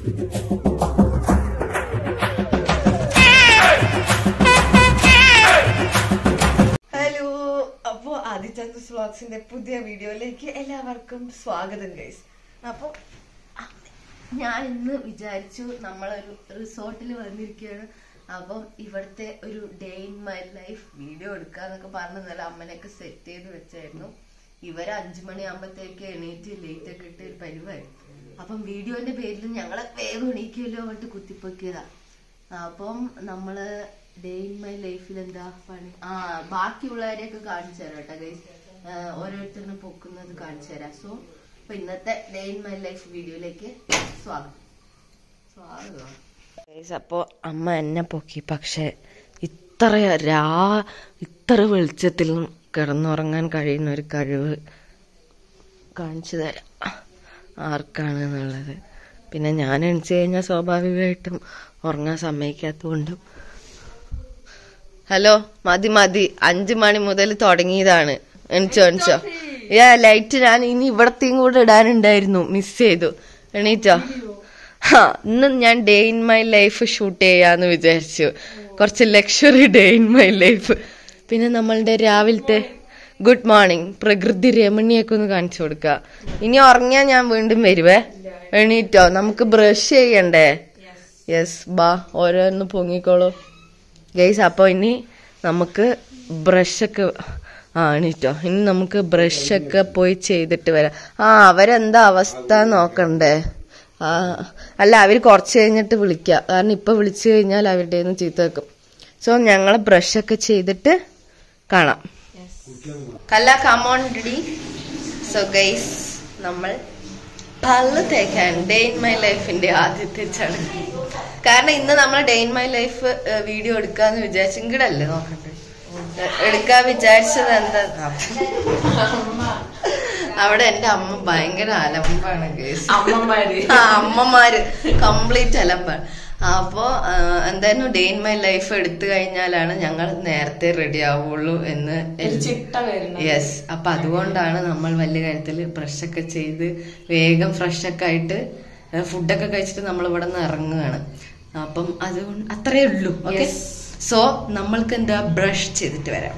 Hello അപ്പോ ആദിചന്ദ്രസ് വ്ളോഗ്സിന്റെ പുതിയ വീഡിയോയിലേക്ക് എല്ലാവർക്കും സ്വാഗതം ഗൈസ് അപ്പോ ഞാൻ ഇന്ന് വിചാരിച്ചു നമ്മളൊരു റിസോർട്ടിൽ വന്നിരിക്കുകയാണ് അപ്പം ഇവിടുത്തെ ഒരു day in my life video എടുക്കാന്നൊക്കെ പറഞ്ഞ് നല്ല അമ്മനെയൊക്കെ സെറ്റ് ചെയ്ത് വെച്ചായിരുന്നു ഇവര് അഞ്ചു മണിയാകുമ്പോഴത്തേക്ക് എണീറ്റ് ലേറ്റ് ഒക്കെ ഇട്ട് ഒരു പരിപാടി അപ്പം വീഡിയോന്റെ പേരിൽ ഞങ്ങളെ വേഗം എണീക്കുമല്ലോ പറഞ്ഞിട്ട് കുത്തിപ്പൊക്കിയതാ അപ്പം നമ്മള് ഡേ ഇൻ മൈ ലൈഫിൽ എന്താ പണി ആ ബാക്കിയുള്ളവരെയൊക്കെ കാണിച്ചു തരാം കേട്ടോ ഗൈസ് ഓരോരുത്തരും പൊക്കുന്നത് കാണിച്ചു തരാം സോ അപ്പൊ ഇന്നത്തെ ഡേ ഇൻ മൈ ലൈഫ് വീഡിയോയിലേക്ക് സ്വാഗതം സ്വാഗതം ഗൈസ് അപ്പോ അമ്മ എന്നെ പൊക്കി പക്ഷെ ഇത്ര രാ ഇത്ര വെളിച്ചത്തിലും കിടന്നുറങ്ങാൻ കഴിയുന്ന ഒരു കഴിവ് കാണിച്ചു തരാം ആർക്കാണ് എന്നുള്ളത് പിന്നെ ഞാൻ എണിച്ചു കഴിഞ്ഞാൽ സ്വാഭാവികമായിട്ടും ഉറങ്ങാൻ സമ്മതിക്കാത്തതുകൊണ്ടും ഹലോ മതി മതി അഞ്ചു മണി മുതൽ തുടങ്ങിയതാണ് എണിച്ചോ എണിച്ചോ ഏ ലൈറ്റ് ഞാൻ ഇനി ഇവിടത്തെയും കൂടെ ഇടാനുണ്ടായിരുന്നു മിസ് ചെയ്തു എണീറ്റോ ആ ഇന്ന് ഞാൻ day in my life shoot ചെയ്യാന്ന് വിചാരിച്ചു കുറച്ച് luxury day in my life പിന്നെ നമ്മളുടെ രാവിലത്തെ ഗുഡ് മോർണിംഗ് പ്രകൃതി രമണിയൊക്കെ ഒന്ന് കാണിച്ചു കൊടുക്കുക ഇനി ഉറങ്ങിയാ ഞാൻ വീണ്ടും വരുവേ എണീറ്റോ നമുക്ക് ബ്രഷ് ചെയ്യണ്ടേ യെസ് ബാ ഓരോന്ന് പൊങ്ങിക്കോളൂ ഗൈസ് അപ്പോൾ ഇനി നമുക്ക് ബ്രഷൊക്കെ ആ എണീറ്റോ ഇനി നമുക്ക് ബ്രഷൊക്കെ പോയി ചെയ്തിട്ട് വരാം ആ അവരെന്താ അവസ്ഥ നോക്കണ്ടേ ആ അല്ല അവർ കുറച്ച് കഴിഞ്ഞിട്ട് വിളിക്കാം കാരണം ഇപ്പൊ വിളിച്ചു കഴിഞ്ഞാൽ അവരുടെ നിന്ന് ചീത്ത വെക്കും സോ ഞങ്ങൾ ബ്രഷൊക്കെ ചെയ്തിട്ട് കാണാം കല്ല കമോൺ ഡി സോ ഗൈസ് നമ്മൾ പല്ല് തേക്കാൻ ഡേ ഇൻ മൈ ലൈഫിന്റെ ആദ്യത്തെ ചടങ്ങ് കാരണം ഇന്ന് നമ്മൾ day in my life video എടുക്കാന്ന് വിചാരിച്ചു ഇങ്ങടല്ലേ നോക്കട്ടെ എടുക്കാൻ വിചാരിച്ചത് എന്താ അവിടെ എന്റെ അമ്മ ഭയങ്കര അലമ്പാണ് കേസ് അമ്മമാര് ആ, അമ്മമാര് കംപ്ലീറ്റ് അലമ്പാണ് അപ്പോ ആ, എന്തായിരുന്നു ഡേ ഇൻ മൈ ലൈഫ് എടുത്തു കഴിഞ്ഞാലാണ് ഞങ്ങൾ നേരത്തെ റെഡി ആവുള്ളൂ എന്ന് ഒരു ചിട്ട വരണം യെസ് അപ്പൊ അതുകൊണ്ടാണ് നമ്മൾ വലിയ കാര്യത്തിൽ ബ്രഷൊക്കെ ചെയ്ത് വേഗം ഫ്രഷ് ഒക്കെ ആയിട്ട് ഫുഡൊക്കെ കഴിച്ചിട്ട് നമ്മൾ ഇവിടെ നിന്ന് ഇറങ്ങുകയാണ് അപ്പം അതുകൊണ്ട് അത്രേ ഉള്ളൂ ഓക്കെ സോ നമ്മൾക്ക് എന്താ ബ്രഷ് ചെയ്തിട്ട് വരാം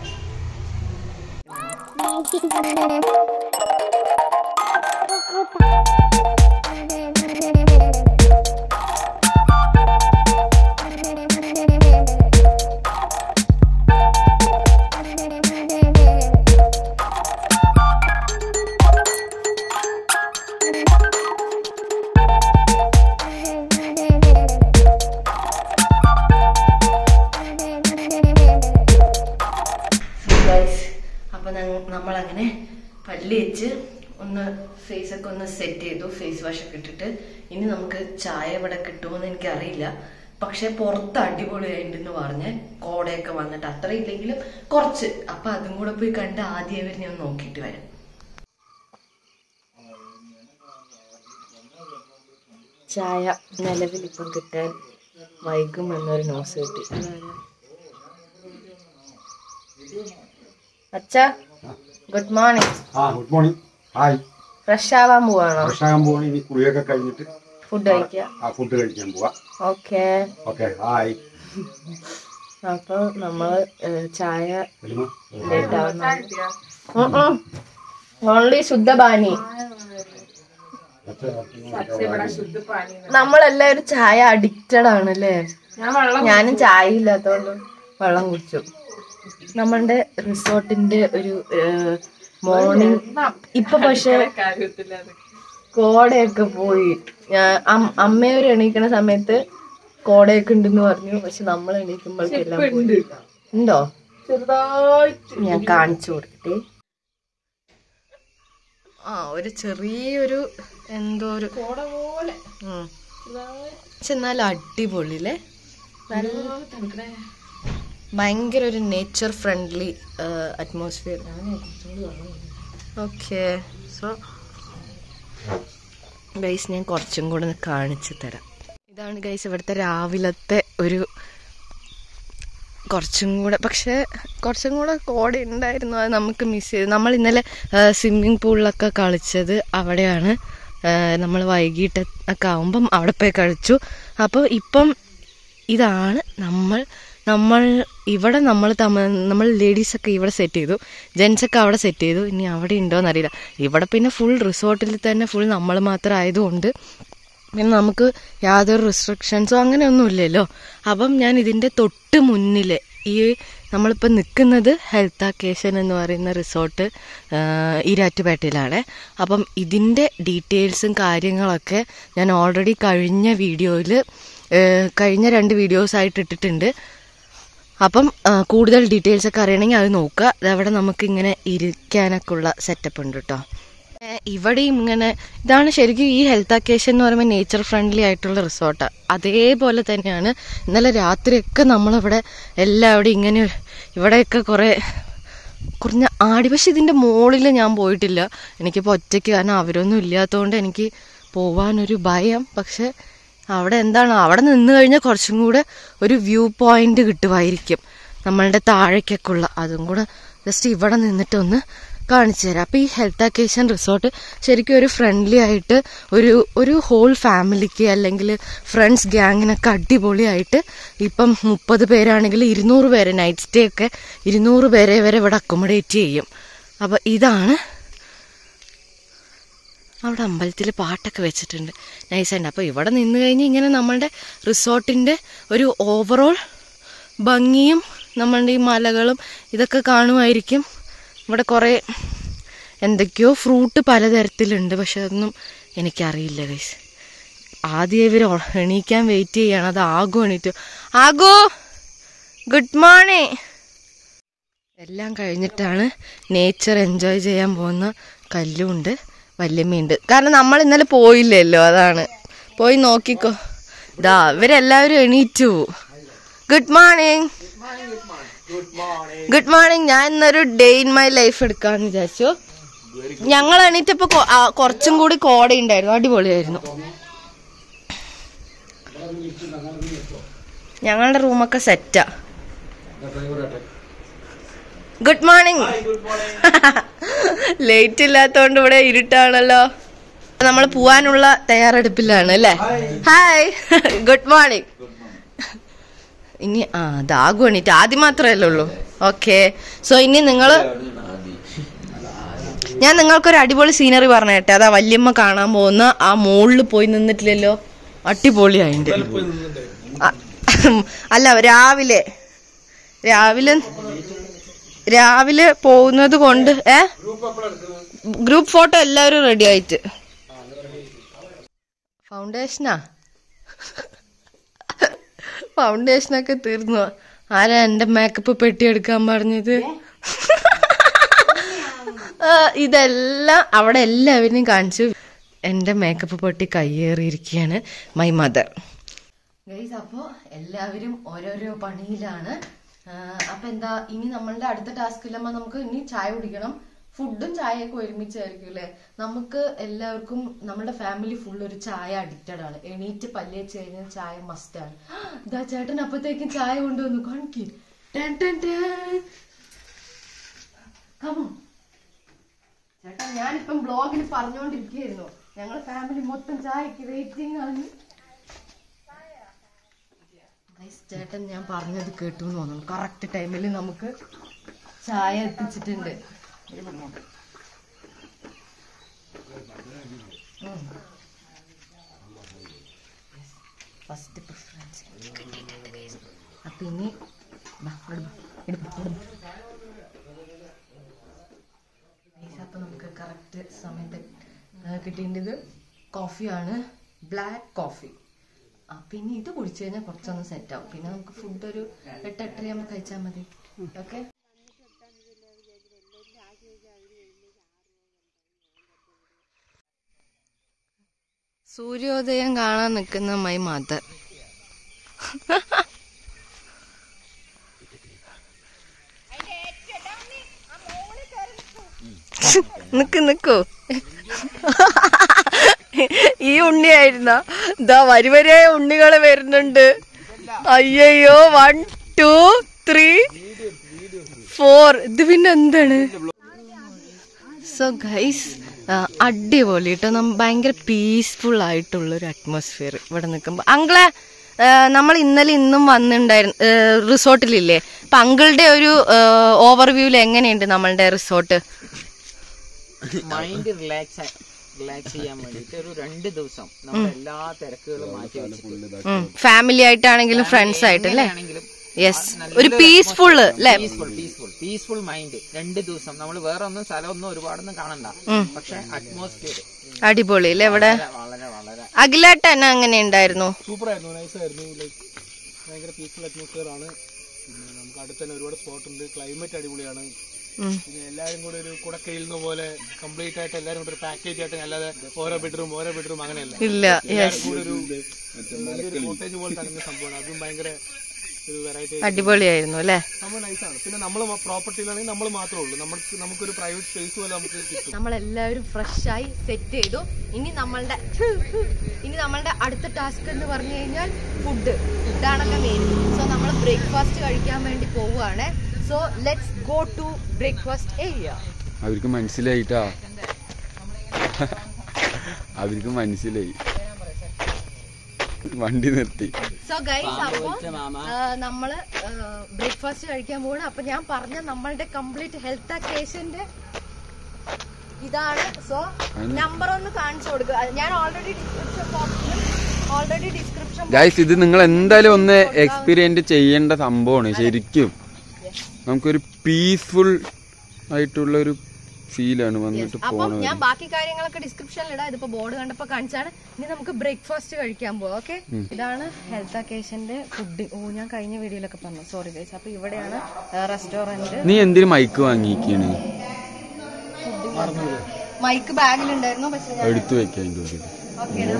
ഗൈസ് അപ്പൊ നമ്മൾ അങ്ങനെ പല്ല് വെച്ച് ഒന്ന് ഫേസ് ഒക്കെ ഒന്ന് സെറ്റ് ചെയ്തു ഫേസ് വാഷ് ഒക്കെ ഇട്ടിട്ട് ഇനി നമുക്ക് ചായ ഇവിടെ കിട്ടുമെന്ന് എനിക്ക് അറിയില്ല പക്ഷെ പുറത്ത് അടിപൊളിയായിട്ടുണ്ടെന്ന് പറഞ്ഞ് കോടയൊക്കെ വന്നിട്ട് അത്ര ഇല്ലെങ്കിലും കുറച്ച് അപ്പൊ അതും കൂടെ പോയി കണ്ട് ആദ്യം വരെ ഞാൻ നോക്കിയിട്ട് വരാം ചായ നിലവിൽ ഇപ്പം കിട്ടാൻ വൈകും എന്നൊരു ന്യൂസ് കിട്ടി അച്ഛാ ഗുഡ് മോർണിംഗ് ആ ഗുഡ് മോർണിംഗ് ഹായ് ഫ്രഷ് ആവാൻ പോവാണോ ഭക്ഷണം പോകണം ഇനി കുളിയൊക്കെ കഴിഞ്ഞിട്ട് ഫുഡ് കഴിക്കുക ആ ഫുഡ് കഴിക്കാൻ പോവാ ഓക്കെ ഓക്കെ ഹായ് അപ്പൊ നമ്മള് ഏഹ്, ചായ വരുമോ ലേറ്റ് ആവുന്ന ഓൺലി ശുദ്ധപാനി നമ്മളെല്ലാവരും ചായ അഡിക്റ്റഡ് ആണല്ലേ ഞാൻ വെള്ളം ഞാനും ചായ ഇല്ലാത്തോണ്ട് വെള്ളം കുടിച്ചു നമ്മളുടെ റിസോർട്ടിന്റെ ഒരു മോർണിംഗ് ഇപ്പൊ പക്ഷെ കാര്യത്തിലാണ് കോടയൊക്കെ പോയി ഞാൻ അം- അമ്മയൊരു എണീക്കണ സമയത്ത് കോടയൊക്കെ ഉണ്ടെന്ന് പറഞ്ഞു പക്ഷെ നമ്മൾ എണീക്കുമ്പോഴേക്കെല്ലാം പോയി. ഉണ്ടോ ചെറുതായിട്ട് ഞാൻ കാണിച്ചു കൊടുക്കട്ടെ ആ ഒരു ചെറിയൊരു എന്തോ ഒരു കോട പോലെ ഉം. ചെറുതായിട്ട് പക്ഷെ എന്നാലും അടിപൊളിയില്ലേ നല്ല തണുക്കണേ ഭയങ്കര ഒരു nature friendly atmosphere okay so guys ഞാൻ കുറച്ചും കൂടെ ഒന്ന് കാണിച്ചു തരാം ഇതാണ് ഗൈസ് ഇവിടുത്തെ രാവിലത്തെ ഒരു കുറച്ചും കൂടെ പക്ഷെ കുറച്ചും കൂടെ കോട ഉണ്ടായിരുന്നു അത് നമുക്ക് മിസ് ചെയ്തു നമ്മൾ ഇന്നലെ സ്വിമ്മിങ് പൂളിലൊക്കെ കളിച്ചത് അവിടെയാണ് നമ്മൾ വൈകിട്ട് ഒക്കെ ആവുമ്പം അവിടെ പോയി കഴിച്ചു അപ്പോൾ ഇപ്പം ഇതാണ് നമ്മൾ നമ്മൾ ഇവിടെ നമ്മൾ തമ്മിൽ നമ്മൾ ലേഡീസൊക്കെ ഇവിടെ സെറ്റ് ചെയ്തു ജെൻസൊക്കെ അവിടെ സെറ്റ് ചെയ്തു ഇനി അവിടെ ഉണ്ടോയെന്ന് അറിയില്ല ഇവിടെ പിന്നെ ഫുൾ റിസോർട്ടിൽ തന്നെ ഫുൾ നമ്മൾ മാത്രം ആയതുകൊണ്ട് പിന്നെ നമുക്ക് യാതൊരു റെസ്ട്രിക്ഷൻസോ അങ്ങനെയൊന്നും ഇല്ലല്ലോ അപ്പം ഞാൻ ഇതിൻ്റെ തൊട്ട് മുന്നിൽ ഈ നമ്മളിപ്പോൾ നിൽക്കുന്നത് ഹെൽത്ത് അക്കേഷൻ എന്ന് പറയുന്ന റിസോർട്ട് ഈരാറ്റുപേട്ടയിലാണ് അപ്പം ഇതിൻ്റെ ഡീറ്റെയിൽസും കാര്യങ്ങളൊക്കെ ഞാൻ ഓൾറെഡി കഴിഞ്ഞ വീഡിയോയിൽ കഴിഞ്ഞ രണ്ട് വീഡിയോസ് ആയിട്ട് ഇട്ടിട്ടുണ്ട് അപ്പം ആ, കൂടുതൽ ഡീറ്റെയിൽസ് ഒക്കെ അറിയണമെങ്കിൽ അത് നോക്കുക അതവിടെ നമുക്ക് ഇങ്ങനെ ഇരിക്കാനൊക്കെ ഉള്ള സെറ്റപ്പ് ഉണ്ട് കേട്ടോ ഏ, ഇവിടെയും ഇങ്ങനെ ഇതാണ് ശരിക്കും ഈ ഹെൽത്ത് അക്കേഷൻ എന്ന് പറയുമ്പോൾ നേച്ചർ ഫ്രണ്ട്ലി ആയിട്ടുള്ള റിസോർട്ട് അതേപോലെ തന്നെയാണ് ഇന്നലെ രാത്രിയൊക്കെ നമ്മളിവിടെ എല്ലാവിടെയും ഇങ്ങനെ ഇവിടെയൊക്കെ കുറേ കുറഞ്ഞ ആടി പക്ഷെ ഇതിൻ്റെ മുകളിൽ ഞാൻ പോയിട്ടില്ല എനിക്കിപ്പോൾ ഒറ്റയ്ക്ക് കാരണം അവരൊന്നും ഇല്ലാത്തതുകൊണ്ട് എനിക്ക് പോവാനൊരു ഭയം പക്ഷെ അവിടെ എന്താണ് അവിടെ നിന്ന് കഴിഞ്ഞാൽ കുറച്ചും കൂടെ ഒരു വ്യൂ പോയിന്റ് കിട്ടുമായിരിക്കും നമ്മളുടെ താഴേക്കൊക്കെ ഉള്ള അതും കൂടെ ജസ്റ്റ് ഇവിടെ നിന്നിട്ടൊന്ന് കാണിച്ചു തരാം അപ്പോൾ ഈ ഹെൽത്ത് അക്കേഷൻ റിസോർട്ട് ശരിക്കും ഒരു ഫ്രണ്ട്ലി ആയിട്ട് ഒരു ഒരു ഹോൾ ഫാമിലിക്ക് അല്ലെങ്കിൽ ഫ്രണ്ട്സ് ഗ്യാങ്ങിനൊക്കെ അടിപൊളിയായിട്ട് ഇപ്പം മുപ്പത് പേരാണെങ്കിൽ ഇരുന്നൂറ് പേര് നൈറ്റ് സ്റ്റേ ഒക്കെ ഇരുന്നൂറ് പേരെ വരെ ഇവിടെ അക്കോമഡേറ്റ് ചെയ്യും അപ്പോൾ ഇതാണ് അവിടെ അമ്പലത്തിൽ പാട്ടൊക്കെ വെച്ചിട്ടുണ്ട് നൈസായിട്ട് അപ്പോൾ ഇവിടെ നിന്ന് കഴിഞ്ഞ് ഇങ്ങനെ നമ്മളുടെ റിസോർട്ടിൻ്റെ ഒരു ഓവറോൾ ഭംഗിയും നമ്മളുടെ ഈ മലകളും ഇതൊക്കെ കാണുമായിരിക്കും ഇവിടെ കുറേ എന്തൊക്കെയോ ഫ്രൂട്ട് പലതരത്തിലുണ്ട് പക്ഷെ അതൊന്നും എനിക്കറിയില്ല ഗൈസ് ആദ്യം ഇവർ എണീക്കാൻ വെയിറ്റ് ചെയ്യണം അത് ആകു എണീറ്റു ആകു ഗുഡ് മോർണിംഗ് എല്ലാം കഴിഞ്ഞിട്ടാണ് നേച്ചർ എൻജോയ് ചെയ്യാൻ പോകുന്ന കല്ലുണ്ട് വല്യമ്മയുണ്ട് കാരണം നമ്മൾ ഇന്നലെ പോയില്ലല്ലോ അതാണ് പോയി നോക്കിക്കോ ഇതാ ഇവരെല്ലാവരും എണീറ്റു ഗുഡ് മോർണിംഗ് ഗുഡ് മോർണിംഗ് ഞാൻ ഇന്നൊരു ഡേ ഇൻ മൈ ലൈഫ് എടുക്കാന്ന് വിചാരിച്ചു ഞങ്ങൾ എണീറ്റപ്പോ കൊ- ആ, കുറച്ചും കൂടി കോട ഉണ്ടായിരുന്നു അടിപൊളിയായിരുന്നു ഞങ്ങളുടെ റൂമൊക്കെ സെറ്റാ ഗുഡ് മോർണിംഗ് ലേറ്റ് ഇല്ലാത്തോണ്ട് ഇവിടെ ഇരുട്ടാണല്ലോ നമ്മൾ പോവാനുള്ള തയ്യാറെടുപ്പിലാണ് അല്ലേ ഹായ് ഗുഡ് മോർണിംഗ് ഇനി ആ ദാഗു എണീറ്റ് ആദ്യം മാത്രമല്ലേ ഉള്ളൂ ഓക്കെ സോ ഇനി നിങ്ങള് ഞാൻ നിങ്ങൾക്കൊരു അടിപൊളി സീനറി പറഞ്ഞേട്ടെ അതാ വല്യമ്മ കാണാൻ പോകുന്ന ആ മുകളിൽ പോയി നിന്നിട്ടില്ലല്ലോ അടിപൊളിയായിണ്ട് അ- അല്ല രാവിലെ രാവിലെ രാവിലെ പോകുന്നത് കൊണ്ട് ഏ ഗ്രൂപ്പ് ഫോട്ടോ എല്ലാവരും റെഡി ആയിട്ട് ഫൗണ്ടേഷനാ ഫൗണ്ടേഷനൊക്കെ തീർന്നു ആരാ എന്റെ മേക്കപ്പ് പെട്ടി എടുക്കാൻ പറഞ്ഞത് ആ, ഇതെല്ലാം അവിടെ എല്ലാവരെയും കാണിച്ചു എന്റെ മേക്കപ്പ് പെട്ടി കയ്യേറിയിരിക്കുകയാണ് മൈ മദർ ഗൈസ് അപ്പോൾ എല്ലാവരും ഓരോരോ പണിയിലാണ് ആ, അപ്പൊ എന്താ ഇനി നമ്മളുടെ അടുത്ത ടാസ്കിലമ്മ നമുക്ക് ഇനി ചായ കുടിക്കണം ഫുഡും ചായയൊക്കെ ഒരുമിച്ചായിരിക്കും അല്ലേ നമുക്ക് എല്ലാവർക്കും നമ്മുടെ ഫാമിലി ഫുൾ ഒരു ചായ അഡിക്റ്റഡ് ആണ് എണീറ്റ് പല്ല് വെച്ച് കഴിഞ്ഞാൽ ചായ മസ്റ്റ് ആണ് ഇതാ ചേട്ടൻ അപ്പത്തേക്കും ചായ കൊണ്ടുവന്നു കാണിക്ക് ടാൻ ടാൻ ടാൻ. Come on. ചേട്ടാ ഞാനിപ്പം ബ്ലോഗിൽ പറഞ്ഞുകൊണ്ടിരിക്കുകയായിരുന്നു ഞങ്ങൾ ഫാമിലി മൊത്തം ചായക്ക് വെയിറ്റിംഗ് ആണ് Guys, ചേട്ടൻ ഞാൻ പറഞ്ഞത് കേട്ടു എന്ന് തോന്നുന്നു കറക്റ്റ് ടൈമിൽ നമുക്ക് ചായ എത്തിച്ചിട്ടുണ്ട് ഫസ്റ്റ് പ്രിഫറൻസ് കിട്ടിയിട്ടുണ്ട് guys. അപ്പൊ ഇനി ബാ, ഇങ്ങട് ബാ, ഇങ്ങട് ബാ, ഇങ്ങട് ബാ. Guys, അപ്പൊ നമുക്ക് കറക്റ്റ് സമയത്ത് ആ, കിട്ടേണ്ടത് കോഫിയാണ് ബ്ലാക്ക് കോഫി ആ പിന്നെ ഇത് കുടിച്ചു കഴിഞ്ഞാൽ കുറച്ചൊന്ന് സെറ്റ് ആവും പിന്നെ നമുക്ക് ഫുഡ് ഒരു എട്ട് എട്ടരയാകുമ്പോൾ കഴിച്ചാൽ മതി ഓക്കെ സൂര്യോദയം കാണാൻ നിൽക്കുന്ന മൈ മദർ നിക്ക് നിക്കൂ ഈ ഉണ്ണിയായിരുന്ന ദാ വരി വരിയായ ഉണ്ണികള് വരുന്നുണ്ട് അയ്യോ വൺ ടു ത്രീ ഫോർ ഇത് പിന്നെ എന്താണ് സോ ഗൈസ് ആ, അടിപൊളി കേട്ടോ നമ്മ ഭയങ്കര പീസ്ഫുൾ ആയിട്ടുള്ള ഒരു അറ്റ്മോസ്ഫിയർ ഇവിടെ നിൽക്കുമ്പോൾ അങ്കിളെ ആ, നമ്മൾ ഇന്നലെ ഇന്നും വന്നിട്ടുണ്ടായിരുന്നു റിസോർട്ടിലില്ലേ അപ്പൊ അങ്കിളുടെ ഒരു ഓവർവ്യൂല് എങ്ങനെയുണ്ട് നമ്മളുടെ റിസോർട്ട് മൈൻഡ് റിലാക്സ് റിലാക്സ് ചെയ്യാൻ വേണ്ടിട്ട് ഒരു രണ്ട് ദിവസം നമ്മൾ എല്ലാ തിരക്കുകളും മാറ്റി വെച്ചിട്ട് ഫാമിലി ആയിട്ടാണെങ്കിലും ഫ്രണ്ട്സ് ആയിട്ടല്ലേ ആണെങ്കിലും യെസ് ഒരു പീസ്ഫുൾ അല്ലേ പീസ്ഫുൾ പീസ്ഫുൾ പീസ്ഫുൾ മൈൻഡ് രണ്ട് ദിവസം നമ്മൾ വേറെ ഒന്നും സ്ഥലമൊന്നും ഒരുപാടൊന്നും കാണണ്ട പക്ഷെ അറ്റ്മോസ്ഫിയർ അടിപൊളി അല്ലേ ഇവിടെ വളരെ വളരെ അഖിലേട്ട തന്നെ അങ്ങനെ ഉണ്ടായിരുന്നു സൂപ്പർ ആയിരുന്നു നൈസ് ആയിരുന്നു ലൈക്ക് ഭയങ്കര പീസ്ഫുൾ അറ്റ്മോസ്ഫിയർ ആണ് പിന്നെ നമുക്ക് അടുത്ത് തന്നെ ഒരുപാട് സ്പോട്ട് ഉണ്ട് ക്ലൈമറ്റ് അടിപൊളിയാണ് ഉം. പിന്നെ എല്ലാവരും കൂടെ ഒരു കുടക്കയിലുന്ന പോലെ കംപ്ലീറ്റ് ആയിട്ട് എല്ലാവരും കൂടെ ഒരു പാക്കേജ് ആയിട്ട് അല്ലാതെ ഓരോ ബെഡ്റൂം ഓരോ ബെഡ്റൂം അങ്ങനെയല്ല ഇല്ല യെസ് കൂടെ ഒരു വലിയൊരു കോട്ടേജ് പോലെ തന്നെ സംഭവമാണ് അതും ഭയങ്കര ഒരു വെറൈറ്റി അടിപൊളിയായിരുന്നു അല്ലേ സംഭവം നൈസാണ് പിന്നെ നമ്മൾ പ്രോപ്പർട്ടിയിലാണെങ്കിൽ നമ്മൾ മാത്രമേ ഉള്ളൂ നമുക്ക് നമുക്കൊരു പ്രൈവറ്റ് സ്പേസ് പോലെ നമുക്ക് കിട്ടും നമ്മളെല്ലാവരും ഫ്രഷ് ആയി സെറ്റ് ചെയ്തു ഇനി നമ്മളുടെ ഇനി നമ്മളുടെ അടുത്ത ടാസ്ക് എന്ന് പറഞ്ഞു കഴിഞ്ഞാൽ ഫുഡ് ഫുഡാണല്ലോ മെയിൻ സോ നമ്മൾ ബ്രേക്ക്ഫാസ്റ്റ് കഴിക്കാൻ വേണ്ടി പോവുകയാണ് so let's go to breakfast area അവർക്ക് മനസ്സിലായിട്ടാ അവർക്ക് മനസ്സിലായി വണ്ടി നിർത്തി സോ ഗൈസ് അപ്പോൾ നമ്മള് ബ്രേക്ക്ഫാസ്റ്റ് കഴിക്കാൻ പോകണം അപ്പൊ ഞാൻ പറഞ്ഞ നമ്മളുടെ കംപ്ലീറ്റ് ഹെൽത്ത് അക്കേഷന്റെ ഇതാണ് സോ നമ്പർ ഒന്ന് കാണിച്ചു കൊടുക്കുക അത് ഞാൻ ഓൾറെഡി ഡിസ്ക്രിപ്ഷൻ ബോക്സിൽ ഓൾറെഡി ഡിസ്ക്രിപ്ഷൻ ഗൈസ് ഇത് നിങ്ങൾ എന്തായാലും ഒന്ന് എക്സ്പീരിയൻസ് ചെയ്യേണ്ട സംഭവമാണ് ശരിക്കും നമുക്കൊരു പീസ്ഫുൾ ആയിട്ടുള്ള ഒരു ഫീലാണ് വന്നിട്ട് അപ്പം പോണത് ഞാൻ ബാക്കി കാര്യങ്ങളൊക്കെ ഡിസ്ക്രിപ്ഷനിൽ ഇടാം ഇതിപ്പോ ബോർഡ് കണ്ടപ്പോ കാണിച്ചാണ് ഇനി നമുക്ക് ബ്രേക്ക്ഫാസ്റ്റ് കഴിക്കാൻ പോവാം ഓക്കെ ഇതാണ് ഹെൽത്ത് അക്കേഷന്റെ ഫുഡ് ഓ ഞാൻ കഴിഞ്ഞ വീഡിയോയിലൊക്കെ പറഞ്ഞു സോറി ഗൈസ് അപ്പൊ ഇവിടെയാണ് റെസ്റ്റോറന്റ് നീ എന്തിനു മൈക്ക് വാങ്ങിക്കാണ് മൈക്ക് ബാഗിലുണ്ടായിരുന്നു പക്ഷെ ഞാൻ എടുത്തു വെക്കാൻ തോന്നി ഓക്കേടാ.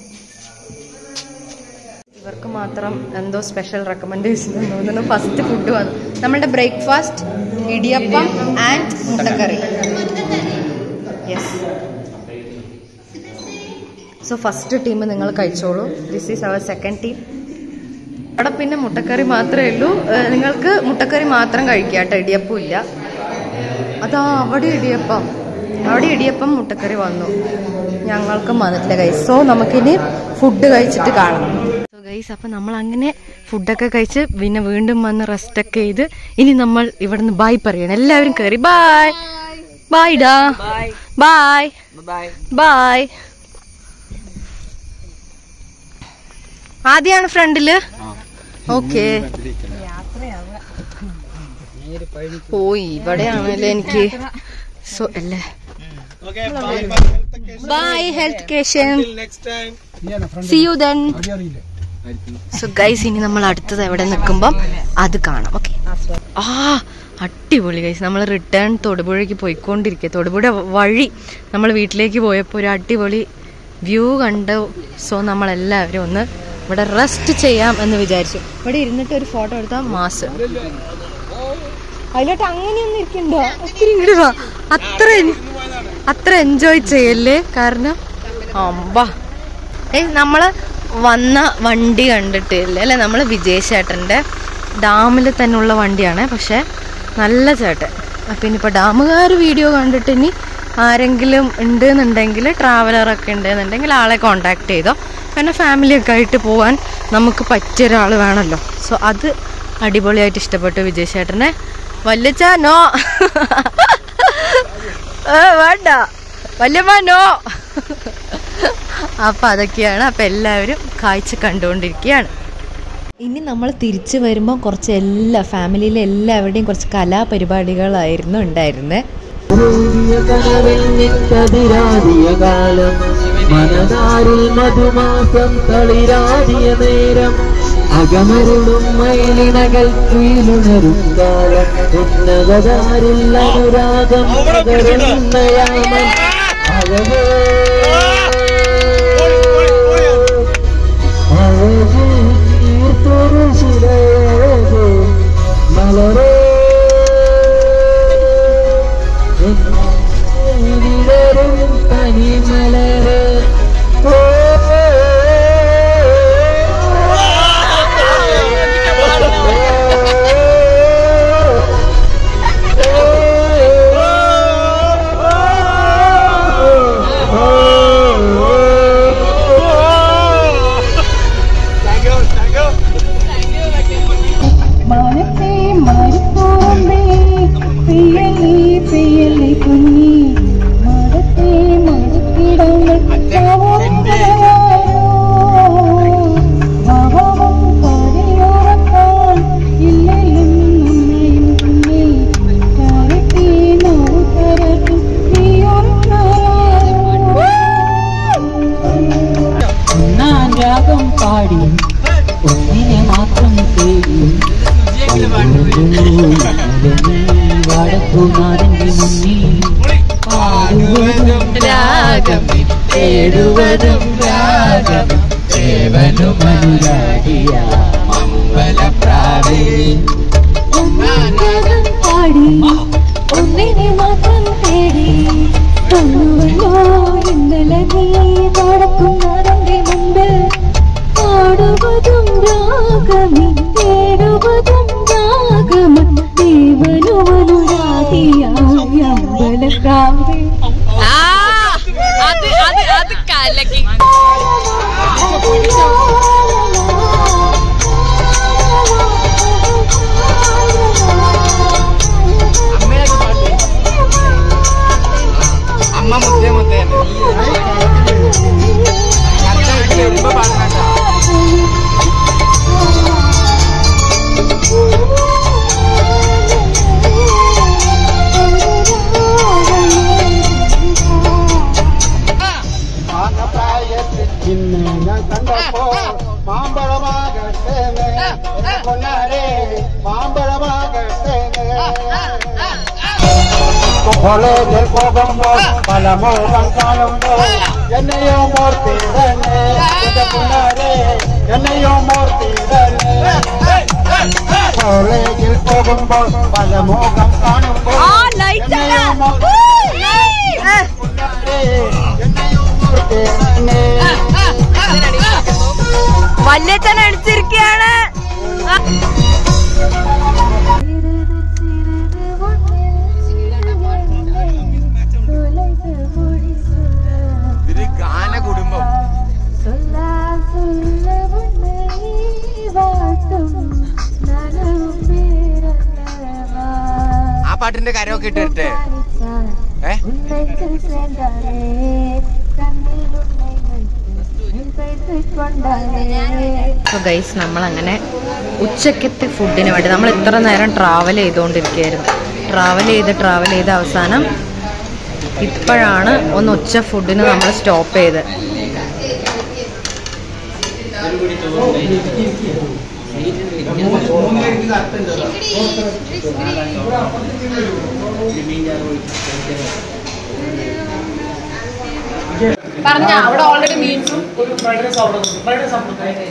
ഇവർക്ക് മാത്രം എന്തോ സ്പെഷ്യൽ റെക്കമെൻഡേഷൻ തോന്നുന്നു ഫസ്റ്റ് ഫുഡ് വന്നു നമ്മളുടെ ബ്രേക്ക്ഫാസ്റ്റ് ഇടിയപ്പം ആൻഡ് മുട്ടക്കറി യെസ് സോ ഫസ്റ്റ് ടീം നിങ്ങൾ കഴിച്ചോളൂ ദിസ് ഈസ് അവർ സെക്കൻഡ് ടീം അവിടെ പിന്നെ മുട്ടക്കറി മാത്രമേ ഉള്ളൂ ഏഹ് നിങ്ങൾക്ക് മുട്ടക്കറി മാത്രം കഴിക്കാം കേട്ടോ ഇടിയപ്പം ഇല്ല അതാ അവിടെ ഇടിയപ്പം അവിടെ ഇടിയപ്പം മുട്ടക്കറി വന്നു ഞങ്ങൾക്കും വന്നിട്ടില്ല ഗൈസ് സോ നമുക്കിനി ഫുഡ് കഴിച്ചിട്ട് കാണാം സോ ഗൈസ് അപ്പൊ നമ്മൾ അങ്ങനെ ഫുഡൊക്കെ കഴിച്ച് പിന്നെ വീണ്ടും വന്ന് റെസ്റ്റ് ഒക്കെ ചെയ്ത് ഇനി നമ്മൾ ഇവിടുന്ന് ബായ് പറയണം എല്ലാവരും കയറി ബായ് ബായ് ഡാ ബായ് ബൈ ബായ് ആദ്യമാണ് ഫ്രണ്ടില് ഓക്കേ ഓ ഇവിടെയാണല്ലേ എനിക്ക് സോ അല്ലേ ബൈ ഹെൽത്ത് കേഷൻ next time see you then so guys ഇനി നമ്മൾ അടുത്തത് എവിടെ നിൽക്കുമ്പം അത് കാണാം ഓക്കെ ആ അടിപൊളി ഗൈസ് നമ്മൾ റിട്ടേൺ തൊടുപുഴയ്ക്ക് പോയിക്കൊണ്ടിരിക്കുക തൊടുപുഴ വഴി നമ്മൾ വീട്ടിലേക്ക് പോയപ്പോൾ ഒരു അടിപൊളി വ്യൂ കണ്ടു സോ നമ്മളെല്ലാവരും ഒന്ന് ഇവിടെ റെസ്റ്റ് ചെയ്യാം എന്ന് വിചാരിച്ചു ഇവിടെ ഇരുന്നിട്ട് ഒരു ഫോട്ടോ എടുത്താൽ മാസ് അതിലോട്ട് അങ്ങനെയൊന്നും ഇരിക്കണ്ടോ ഒത്തിരി ഇങ്ങോട്ട് വാ അത്ര എൻ- അത്ര എൻജോയ് ചെയ്യല്ലേ കാരണം അമ്പാ ഏയ് നമ്മള് വന്ന വണ്ടി കണ്ടിട്ടില്ല അല്ലെ നമ്മള് വിജയ് ചേട്ടന്റെ ഡാമിൽ തന്നെയുള്ള വണ്ടിയാണ് പക്ഷെ നല്ല ചേട്ടൻ അപ്പൊ ഇനിയിപ്പോ ഡാമുകാർ വീഡിയോ കണ്ടിട്ട് ഇനി ആരെങ്കിലും ഉണ്ട് എന്നുണ്ടെങ്കിൽ ട്രാവലറൊക്കെ ഉണ്ടെന്നുണ്ടെങ്കിൽ ആളെ കോണ്ടാക്ട് ചെയ്തോ കാരണം ഫാമിലിയൊക്കെ ആയിട്ട് പോകാൻ നമുക്ക് പറ്റിയ ഒരാൾ വേണമല്ലോ സോ അത് അടിപൊളിയായിട്ട് ഇഷ്ടപ്പെട്ടു വിജയ് ചേട്ടനെ വല്യച്ച നോ ഏ, വേണ്ട വല്യമ്മ നോ അപ്പൊ അതൊക്കെയാണ് അപ്പൊ എല്ലാവരും കാഴ്ച കണ്ടുകൊണ്ടിരിക്കുകയാണ് ഇനി നമ്മൾ തിരിച്ചു വരുമ്പോൾ കുറച്ച് എല്ലാ ഫാമിലിയിലെ എല്ലാവരുടെയും കുറച്ച് കലാപരിപാടികളായിരുന്നു ഉണ്ടായിരുന്നത് കതിരാടിയ കാലം മനതാരിൽ മധുമാസം തളിരാടിയ നേരം അകമരുളും മയിലിണകൾ കുയിലുണരും കാലം ഉന്നതതാരിൽ അനുരാഗം പകരുന്ന യാമം അഴകേ അഴകേ തീർത്തൊരു ശിലയഴകേ മലരേ വിടരും പനിമലര് ഓ രാഗം പാടി ഒന്നിനെ മാത്രം തേടി വടക്കുനാഥന്റെ മുന്നിൽ പാടുവതും രാഗം തേടുവതും രാഗം ദേവനും അനുരാഗിയ മംഗളപ്രാവേ ഒന്നാം പാടി ഒന്നിനെ മാത്രം തേടി തൊന്നുവല്ലോ ഇന്നലെ നീ നടക്കുന്നതിന്റെ മുമ്പ് പാടുവതും രാഗമി തേടുവതും രാഗമ ദേവനുവനുരാതിയായ അമ്പലക്കാവേ അത് അത് അത് കലക്കി അമ്മ മുത്തേ മുത്തേ കറക്റ്റ് വീട്ടിൽ വരുമ്പോ പാടുന്ന ഇന്ന് ഞാൻ കണ്ടപ്പോ മാമ്പഴമാകട്ടെ പൊന്നാരെ മാമ്പഴമാകട്ടെ കോളേജിൽ പോകുമ്പോൾ പല മോഹം കാണുമ്പോൾ എന്നെയോ മോർത്തിടണേ എന്റെ പൊന്നാരെ എന്നെയോ മോർത്തിടണേ കോളേജിൽ പോകുമ്പോൾ പല മോഹം കാണുമ്പോൾ എന്നെയോ മോർത്തിടണേ എന്നെയോ മോർത്തിടണേ വല്യച്ഛൻ അടിച്ചിരിക്കുകയാണ് ഇതൊരു ഗാന കുടുംബം ആ പാട്ടിന്റെ കരമൊക്കെ ഇട്ട് തരട്ടെ ഏ സോ ഗൈസ് നമ്മൾ അങ്ങനെ ഉച്ചക്കത്തെ ഫുഡിന് വേണ്ടി നമ്മൾ ഇത്ര നേരം ട്രാവൽ ചെയ്തുകൊണ്ടിരിക്കുകയായിരുന്നു ട്രാവൽ ചെയ്ത് ട്രാവൽ ചെയ്ത് അവസാനം ഇപ്പോഴാണ് ഒന്ന് ഉച്ച ഫുഡിന് നമ്മൾ സ്റ്റോപ്പ് ചെയ്ത് പറഞ്ഞ അവിടെ ഓൾറെഡി മീൻസും ഒരു fried rice order fried rice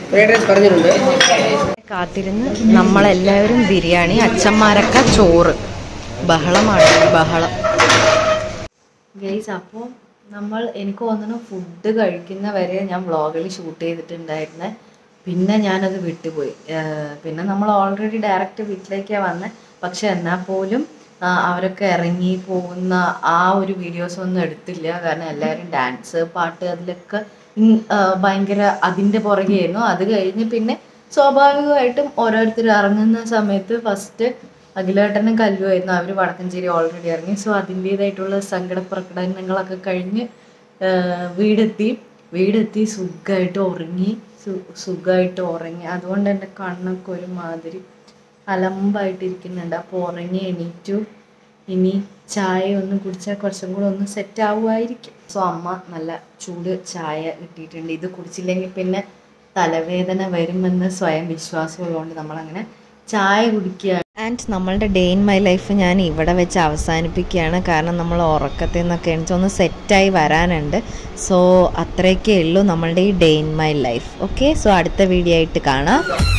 കാത്തിരുന്ന് നമ്മളെല്ലാവരും ബിരിയാണി അച്ഛന്മാരൊക്കെ ചോറ് ബഹളമാണ് ബഹളം ഗൈസ് അപ്പോൾ നമ്മൾ എനിക്ക് തോന്നുന്നു ഫുഡ് കഴിക്കുന്ന വരെ ഞാൻ വ്ളോഗിൽ ഷൂട്ട് ചെയ്തിട്ടുണ്ടായിരുന്നേ പിന്നെ ഞാനത് വിട്ടുപോയി ഏർ പിന്നെ നമ്മൾ ഓൾറെഡി ഡയറക്റ്റ് വീട്ടിലേക്കാണ് വന്നത് പക്ഷെ എന്നാൽ പോലും ആ, അവരൊക്കെ ഇറങ്ങി പോകുന്ന ആ ഒരു വീഡിയോസ് ഒന്നും എടുത്തില്ല കാരണം എല്ലാവരും ഡാൻസ് പാട്ട് അതിലൊക്കെ ഉം, ആ, ഭയങ്കര അതിൻ്റെ പുറകെയായിരുന്നു അത് കഴിഞ്ഞ് പിന്നെ സ്വാഭാവികമായിട്ടും ഓരോരുത്തർ ഇറങ്ങുന്ന സമയത്ത് ഫസ്റ്റ് അഖിലേട്ടനും കല്ലുമായിരുന്നു അവർ വടക്കഞ്ചേരി ഓൾറെഡി ഇറങ്ങി സോ അതിൻ്റേതായിട്ടുള്ള സങ്കട പ്രകടനങ്ങളൊക്കെ കഴിഞ്ഞ് ആ, വീടെത്തി വീടെത്തി സുഖമായിട്ട് ഉറങ്ങി സു- സുഖമായിട്ട് ഉറങ്ങി അതുകൊണ്ട് എൻ്റെ കണ്ണൊക്കെ ഒരു മാതിരി അലമ്പായിട്ടിരിക്കുന്നുണ്ട് അപ്പോൾ ഉറങ്ങി എണീറ്റു ഇനി ചായ ഒന്ന് കുടിച്ചാൽ കുറച്ചും കൂടെ ഒന്ന് സെറ്റ് ആവുമായിരിക്കും സോ അമ്മ നല്ല ചൂട് ചായ കിട്ടിയിട്ടുണ്ട് ഇത് കുടിച്ചില്ലെങ്കിൽ പിന്നെ തലവേദന വരുമെന്ന് സ്വയം വിശ്വാസമുള്ളതുകൊണ്ട് നമ്മളങ്ങനെ ചായ കുടിക്കുക ആൻഡ് നമ്മളുടെ ഡേ ഇൻ മൈ ലൈഫ് ഞാൻ ഇവിടെ വെച്ച് അവസാനിപ്പിക്കുകയാണ് കാരണം നമ്മൾ ഉറക്കത്തിൽ നിന്നൊക്കെ എണിച്ച് ഒന്ന് സെറ്റായി വരാനുണ്ട് സോ അത്രയൊക്കെ ഉള്ളൂ നമ്മളുടെ ഈ day in my life okay so അടുത്ത വീഡിയോ ആയിട്ട് കാണാം